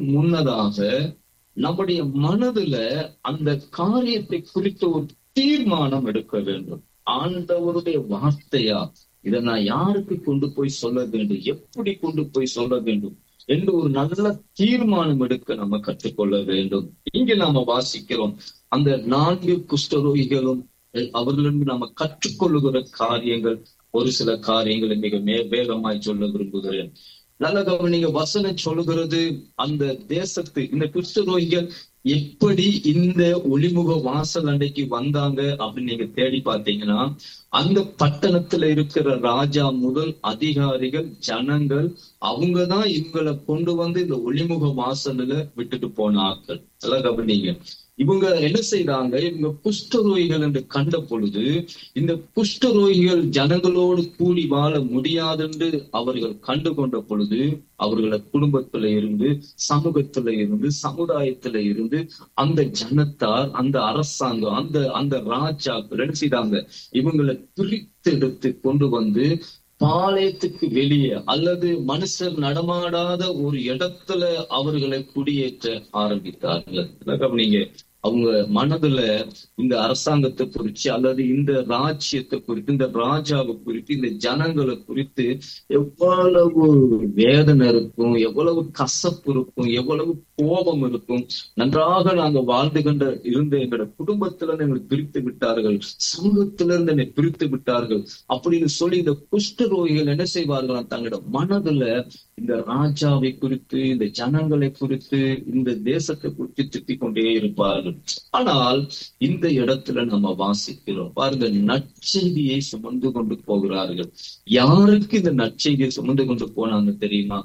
முன்னதாக நம்முடைய மனதுல அந்த காரியத்தை குறித்த ஒரு தீர்மானம் எடுக்க வேண்டும் ஆண்டவருடைய வார்த்தையா இதை நான் யாருக்கு கொண்டு போய் சொல்ல வேண்டும் எப்படி கொண்டு போய் சொல்ல வேண்டும் என்று ஒரு நல்ல தீர்மானம் எடுக்க நம்ம கற்றுக்கொள்ள வேண்டும் இங்க நாம வாசிக்கிறோம் அந்த நான்கு குஷ்டரோகிகளும் அவர்களிருந்து நாம கற்றுக்கொள்ளுகிற காரியங்கள் ஒரு சில காரியங்களை மிக மே வேகமாய் சொல்ல விரும்புகிறேன் நல்ல கவனிங்க வசனம் சொல்லுகிறது அந்த தேசத்து இந்த குஷ்டரோகிகள் எப்படி இந்த ஒளிமுக வாசல் அன்னைக்கு வந்தாங்க அப்படின்னு நீங்க தேடி பார்த்தீங்கன்னா அந்த பட்டணத்துல இருக்கிற ராஜா முதல் அதிகாரிகள் ஜனங்கள் அவங்கதான் இவங்களை கொண்டு வந்து இந்த ஒளிமுக வாசல்ல விட்டுட்டு போன ஆட்கள் எல்லாம் கவனிங்க இவங்க என்ன செய்யறாங்க இவங்க குஷ்டரோகிகள் என்று கண்ட பொழுது இந்த குஷ்டரோகிகள் ஜனங்களோடு கூடி வாழ முடியாது என்று அவர்கள் கண்டு கொண்ட பொழுது அவர்கள குடும்பத்துல இருந்து சமூகத்துல இருந்து சமுதாயத்துல இருந்து அந்த ஜனத்தார் அந்த அரசாங்கம் அந்த அந்த ராஜாக்கள் என்ன செய்தாங்க இவங்களை பிரித்தெடுத்து கொண்டு வந்து பாளையத்துக்கு வெளியே அல்லது மனுஷர் நடமாடாத ஒரு இடத்துல அவர்களை குடியேற்ற ஆரம்பித்தார்கள் கவனிங்க அவங்க மனதுல இந்த அரசாங்கத்தை குறிச்சு அல்லது இந்த ராஜ்யத்தை குறித்து இந்த ராஜாவை குறித்து இந்த ஜனங்களை குறித்து எவ்வளவு வேதனை இருக்கும் எவ்வளவு கசப்பு இருக்கும் எவ்வளவு கோபம் இருக்கும் நன்றாக நாங்க வாழ்ந்து கண்ட இருந்த எங்களோட குடும்பத்துல இருந்து எங்களை பிரித்து விட்டார்கள் சமூகத்தில இருந்து என்னை பிரித்து விட்டார்கள் அப்படின்னு சொல்லி இந்த குஷ்டரோகிகள் என்ன செய்வார்களாம் தங்களோட மனதுல இந்த ராஜாவை குறித்து இந்த ஜனங்களை குறித்து இந்த தேசத்தை குறித்து திட்டிக் கொண்டே இருப்பார்கள் ஆனால் இந்த இடத்துல நம்ம வாசிக்கிறோம் பாருங்க நற்செய்தியை சுமந்து கொண்டு போகிறார்கள் யாருக்கு இந்த நற்செய்தியை சுமந்து கொண்டு போனாங்க தெரியுமா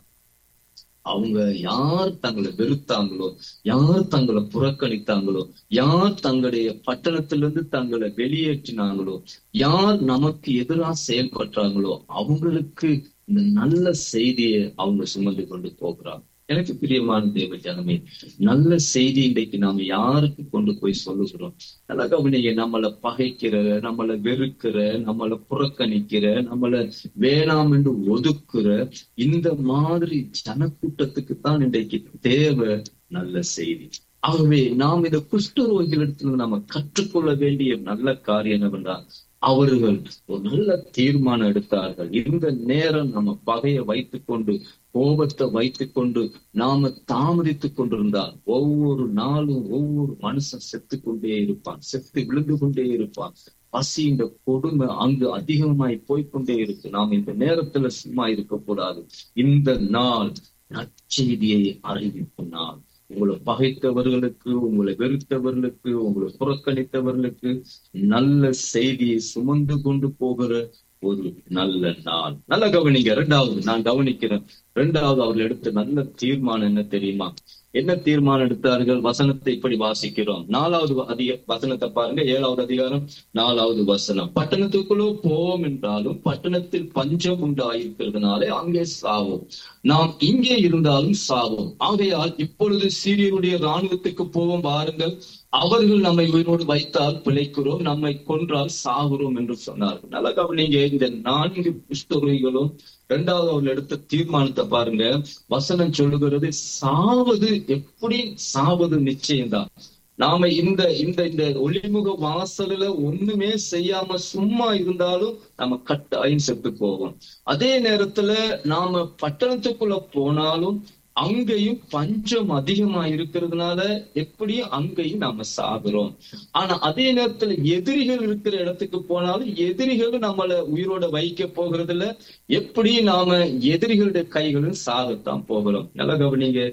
அவங்க யார் தங்களை வெறுத்தாங்களோ யார் தங்களை புறக்கணித்தாங்களோ யார் தங்களுடைய பட்டணத்திலிருந்து தங்களை வெளியேற்றினாங்களோ யார் நமக்கு எதிராக செயல்பட்டாங்களோ அவங்களுக்கு இந்த நல்ல செய்தியை அவங்க சுமந்து கொண்டு போகிறாங்க எனக்கு பிரியமான தேவ ஜனமே நல்ல செய்தி இன்றைக்கு நாம யாருக்கு கொண்டு போய் சொல்லுகிறோம் நல்லா கவனிங்க நம்மளை பகைக்கிற நம்மளை வெறுக்கிற நம்மளை புறக்கணிக்கிற நம்மளை வேணாம் என்று ஒதுக்குற இந்த மாதிரி ஜனக்கூட்டத்துக்கு தான் இன்றைக்கு தேவை நல்ல செய்தி ஆகவே நாம் இந்த குஷ்டரோகிகளிடத்துல நாம கற்றுக்கொள்ள வேண்டிய நல்ல காரியம் என்னவென்றால் அவர்கள் ஒரு நல்ல தீர்மானம் எடுத்தார்கள் இந்த நேரம் நம்ம பகையை வைத்துக் கொண்டு கோபத்தை வைத்துக் கொண்டு நாம தாமதித்துக் கொண்டிருந்தால் ஒவ்வொரு நாளும் ஒவ்வொரு மனுஷன் செத்து கொண்டே இருப்பான் செத்து விழுந்து கொண்டே இருப்பான் பசி இந்த கொடுமை அங்கு அதிகமாய் போய்கொண்டே இருக்கு நாம் இந்த நேரத்துல சும்மா இருக்கக்கூடாது இந்த நாள் நற்செய்தியை அறிவிக்கும் நாள் உங்களை பகைத்தவர்களுக்கு உங்களை வெறுத்தவர்களுக்கு உங்களை புறக்கணித்தவர்களுக்கு நல்ல செய்தியை சுமந்து கொண்டு போகிற ஒரு நல்ல நாள் நல்ல கவனிங்க ரெண்டாவது நான் கவனிக்கிறேன் ரெண்டாவது அவர்கள் எடுத்த நல்ல தீர்மானம் என்ன தெரியுமா என்ன தீர்மானம் எடுத்தார்கள் வசனத்தை இப்படி வாசிக்கிறோம் நாலாவது அதிக வசனத்தை பாருங்க ஏழாவது அதிகாரம் நாலாவது வசனம் பட்டணத்துக்குள்ளோ போவோம் என்றாலும் பட்டணத்தில் பஞ்சம் உண்டாயிருக்கிறதுனாலே அங்கே சாவோம் நாம் இங்கே இருந்தாலும் சாவோம் ஆகையால் இப்பொழுது சீரியருடைய இராணுவத்துக்கு போவோம் வாருங்கள் அவர்கள் நம்மை உயிரோடு வைத்தால் பிழைக்கிறோம் நம்மை கொன்றால் சாகுறோம் என்று சொன்னார்கள் நல்லா கவனிங்க இந்த நான்கு புஸ்தகங்களும் இரண்டாவது அவர்கள் எடுத்த தீர்மானத்தை பாருங்க வசனம் சொல்லுகிறது சாவது எப்படி சாவது நிச்சயம்தான் நாம இந்த இந்த இந்த ஒளிமுக வாசல்ல ஒண்ணுமே செய்யாம சும்மா இருந்தாலும் நம்ம கட்டாயம் செத்து போவோம் அதே நேரத்துல நாம பட்டணத்துக்குள்ள போனாலும் அங்கேயும் பஞ்சம் அதிகமா இருக்கிறதுனால எப்படியும் அங்கேயும் நாம சாகுறோம் ஆனா அதே நேரத்துல எதிரிகள் இருக்கிற இடத்துக்கு போனாலும் எதிரிகள் நம்மள உயிரோட வைக்க போகிறது இல்ல எப்படி நாம எதிரிகளுடைய கைகளும் சாகத்தான் போகிறோம் நல்ல கவனிங்க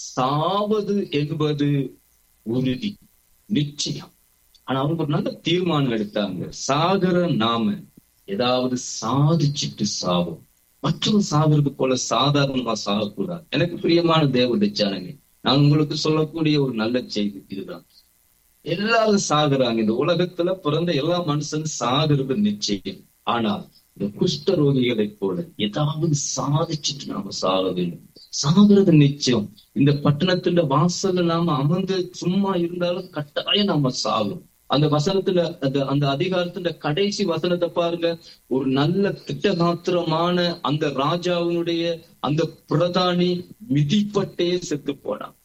சாவது என்பது உறுதி நிச்சயம் ஆனா அவங்க ஒரு நல்ல தீர்மானம் எடுத்தாங்க சாகர நாம ஏதாவது சாதிச்சுட்டு சாவோம் மற்றும் சாகிறது போல சாதாரணமா சாகக்கூடாது எனக்கு பிரியமான தேவதை ஜனங்க நான் உங்களுக்கு சொல்லக்கூடிய ஒரு நல்ல செய்தி இதுதான் எல்லாரும் சாகுறாங்க இந்த உலகத்துல பிறந்த எல்லா மனுஷனும் சாகிறது நிச்சயம் ஆனால் இந்த குஷ்ட ரோகிகளை போல ஏதாவது சாதிச்சுட்டு நாம சாக வேண்டும் சாகிறது நிச்சயம் இந்த பட்டணத்துல வாசல்ல நாம அமர்ந்து சும்மா இருந்தாலும் கட்டாயம் நாம சாகும் அந்த வசனத்துல அந்த அந்த அதிகாரத்துல கடைசி வசனத்தை பாருங்க ஒரு நல்ல திட்டகாத்திரமான அந்த ராஜாவினுடைய அந்த பிரதானி மிதிப்பட்டே செத்து போனான்